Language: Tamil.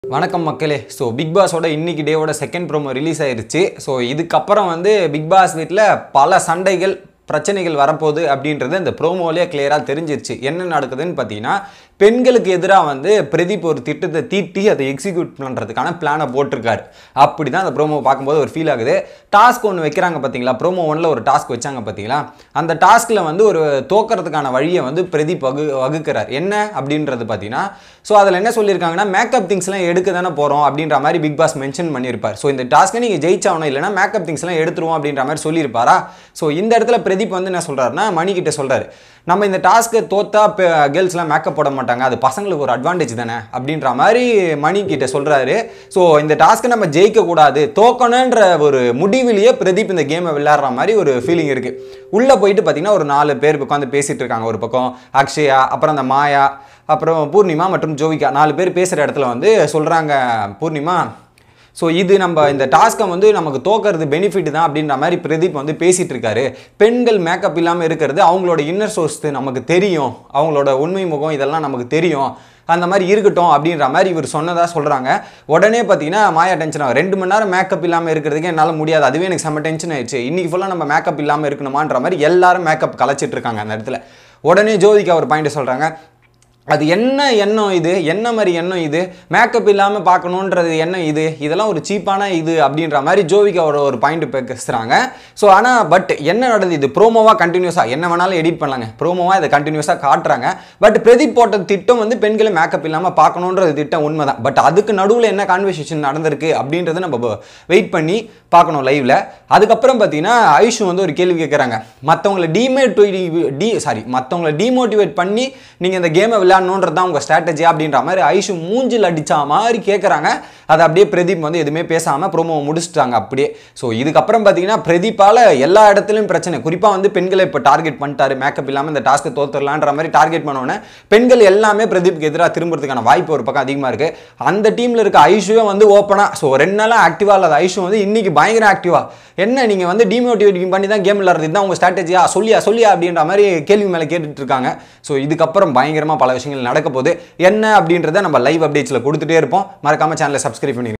வணக்கம் மக்களே ஸோ பிக் பாஸோட இன்னைக்கு டேவோட செகண்ட் ப்ரோமோ ரிலீஸ் ஆயிருச்சு ஸோ இதுக்கப்புறம் வந்து பிக் பாஸ் வீட்டில் பல சண்டைகள் பிரச்சனைகள் வரப்போகுது அப்படின்றது இந்த ப்ரோமோலேயே கிளியராக தெரிஞ்சிருச்சு என்ன நடக்குதுன்னு பார்த்தீங்கன்னா பெண்களுக்கு எதிராக வந்து பிரதீப் ஒரு திட்டத்தை தீட்டி அதை எக்ஸிக்யூட் பண்ணுறதுக்கான பிளானை போட்டிருக்காரு அப்படி தான் அந்த ப்ரோமோ பார்க்கும்போது ஒரு ஃபீல் ஆகுது டாஸ்க் ஒன்று வைக்கிறாங்க பார்த்தீங்களா ப்ரோமோ ஒன்ல ஒரு டாஸ்க் வச்சாங்க பார்த்தீங்களா அந்த டாஸ்கில் வந்து ஒரு தோக்கறதுக்கான வழியை வந்து பிரதீப் வகு வகுக்கிறார் என்ன அப்படின்றது பார்த்தீங்கன்னா ஸோ அதில் என்ன சொல்லியிருக்காங்கன்னா மேக்கப் திங்ஸ்லாம் எடுக்க தானே போகிறோம் அப்படின்ற மாதிரி பிக் பாஸ் மென்ஷன் பண்ணியிருப்பார் ஸோ இந்த டாஸ்க்கை நீங்கள் ஜெயிச்சாகணும் இல்லைனா மேக்கப் திங்ஸ்லாம் எடுத்துருவோம் அப்படின்ற மாதிரி சொல்லியிருப்பாரா ஸோ இந்த இடத்துல பிரதீப் வந்து என்ன சொல்கிறாருன்னா மணி கிட்ட சொல்கிறாரு நம்ம இந்த டாஸ்க்கை தோத்தா கேர்ள்ஸ்லாம் மேக்கப் போட மாட்டாங்க அது பசங்களுக்கு ஒரு அட்வான்டேஜ் தானே அப்படின்ற மாதிரி மணி கிட்ட சொல்கிறாரு ஸோ இந்த டாஸ்க்கை நம்ம ஜெயிக்கக்கூடாது தோக்கணுன்ற ஒரு முடிவிலேயே பிரதீப் இந்த கேமை விளையாடுற மாதிரி ஒரு ஃபீலிங் இருக்குது உள்ளே போயிட்டு பார்த்தீங்கன்னா ஒரு நாலு பேர் உட்காந்து பேசிகிட்டு இருக்காங்க ஒரு பக்கம் அக்ஷயா அப்புறம் அந்த மாயா அப்புறம் பூர்ணிமா மற்றும் ஜோவிகா நாலு பேர் பேசுகிற இடத்துல வந்து சொல்கிறாங்க பூர்ணிமா ஸோ இது நம்ம இந்த டாஸ்க்கை வந்து நமக்கு தோக்கிறது பெனிஃபிட் தான் அப்படின்ற மாதிரி பிரதீப் வந்து பேசிகிட்டு இருக்காரு பெண்கள் மேக்கப் இல்லாமல் இருக்கிறது அவங்களோட இன்னர் சோர்ஸ் நமக்கு தெரியும் அவங்களோட உண்மை முகம் இதெல்லாம் நமக்கு தெரியும் அந்த மாதிரி இருக்கட்டும் அப்படின்ற மாதிரி இவர் சொன்னதாக சொல்கிறாங்க உடனே பார்த்தீங்கன்னா மாயா டென்ஷன் ஆகும் ரெண்டு மணி நேரம் மேக்கப் இல்லாமல் இருக்கிறதுக்கு என்னால் முடியாது அதுவே எனக்கு செம்ம டென்ஷன் ஆயிடுச்சு இன்னைக்கு ஃபுல்லாக நம்ம மேக்கப் இல்லாமல் இருக்கணுமான்ற மாதிரி எல்லாரும் மேக்கப் கலைச்சிட்டு இருக்காங்க அந்த இடத்துல உடனே ஜோதிகா ஒரு பாயிண்ட் சொல்கிறாங்க அது என்ன எண்ணம் இது என்ன மாதிரி எண்ணம் இது மேக்கப் இல்லாமல் பார்க்கணுன்றது என்ன இது இதெல்லாம் ஒரு சீப்பான இது அப்படின்ற மாதிரி ஜோவிகாவோட ஒரு பாயிண்ட் பேசுகிறாங்க ஸோ ஆனால் பட் என்ன நடந்தது இது ப்ரோமோவாக கண்டினியூஸாக என்ன வேணாலும் எடிட் பண்ணலாங்க ப்ரோமோவாக இதை கண்டினியூஸாக காட்டுறாங்க பட் பிரதீப் போட்ட திட்டம் வந்து பெண்களை மேக்கப் இல்லாமல் பார்க்கணுன்றது திட்டம் உண்மை தான் பட் அதுக்கு நடுவில் என்ன கான்வர்சேஷன் நடந்திருக்கு அப்படின்றத நம்ம வெயிட் பண்ணி பார்க்கணும் லைவ்ல அதுக்கப்புறம் பார்த்தீங்கன்னா ஐஷு வந்து ஒரு கேள்வி கேட்குறாங்க மற்றவங்களை டிமோட்டிவேட் டி சாரி மற்றவங்களை டிமோட்டிவேட் பண்ணி நீங்கள் இந்த கேமை விளையாடணுன்றது தான் உங்கள் ஸ்ட்ராட்டஜி அப்படின்ற மாதிரி ஐஷு மூஞ்சில் அடிச்சா மாதிரி கேட்குறாங்க அதை அப்படியே பிரதீப் வந்து எதுவுமே பேசாமல் ப்ரோமோ முடிச்சிட்டாங்க அப்படியே ஸோ இதுக்கப்புறம் பார்த்தீங்கன்னா பிரதீப்பால் எல்லா இடத்துலையும் பிரச்சனை குறிப்பாக வந்து பெண்களை இப்போ டார்கெட் பண்ணிட்டாரு மேக்கப் இல்லாமல் இந்த டாஸ்க்கை தோத்துடலான்ற மாதிரி டார்கெட் பண்ணோன்னே பெண்கள் எல்லாமே பிரதீப்க்கு எதிராக திரும்புறதுக்கான வாய்ப்பு ஒரு பக்கம் அதிகமாக இருக்குது அந்த டீமில் இருக்க ஐஷுவே வந்து ஓப்பனாக ஸோ ரெண்டு நாளாக ஆக்டிவாக இல்லாத ஐஷு வந்து இன்னைக்கு பயங்கர ஆக்டிவாக என்ன நீங்கள் வந்து டிமோட்டிவேட்டிங் பண்ணி தான் கேம் விளாட்றது இதுதான் உங்கள் ஸ்ட்ராட்டஜியா சொல்லியா சொல்லியா அப்படின்ற மாதிரி கேள்வி மேலே கேட்டுட்டு இருக்காங்க ஸோ இதுக்கப்புறம் பயங்கரமாக பல விஷயங்கள் நடக்க போகுது என்ன அப்படின்றத நம்ம லைவ் அப்டேட்ஸில் கொடுத்துட்டே இருப்போம் மறக்காமல் சேனலை சப்ஸ்கிரைப் பண்ணி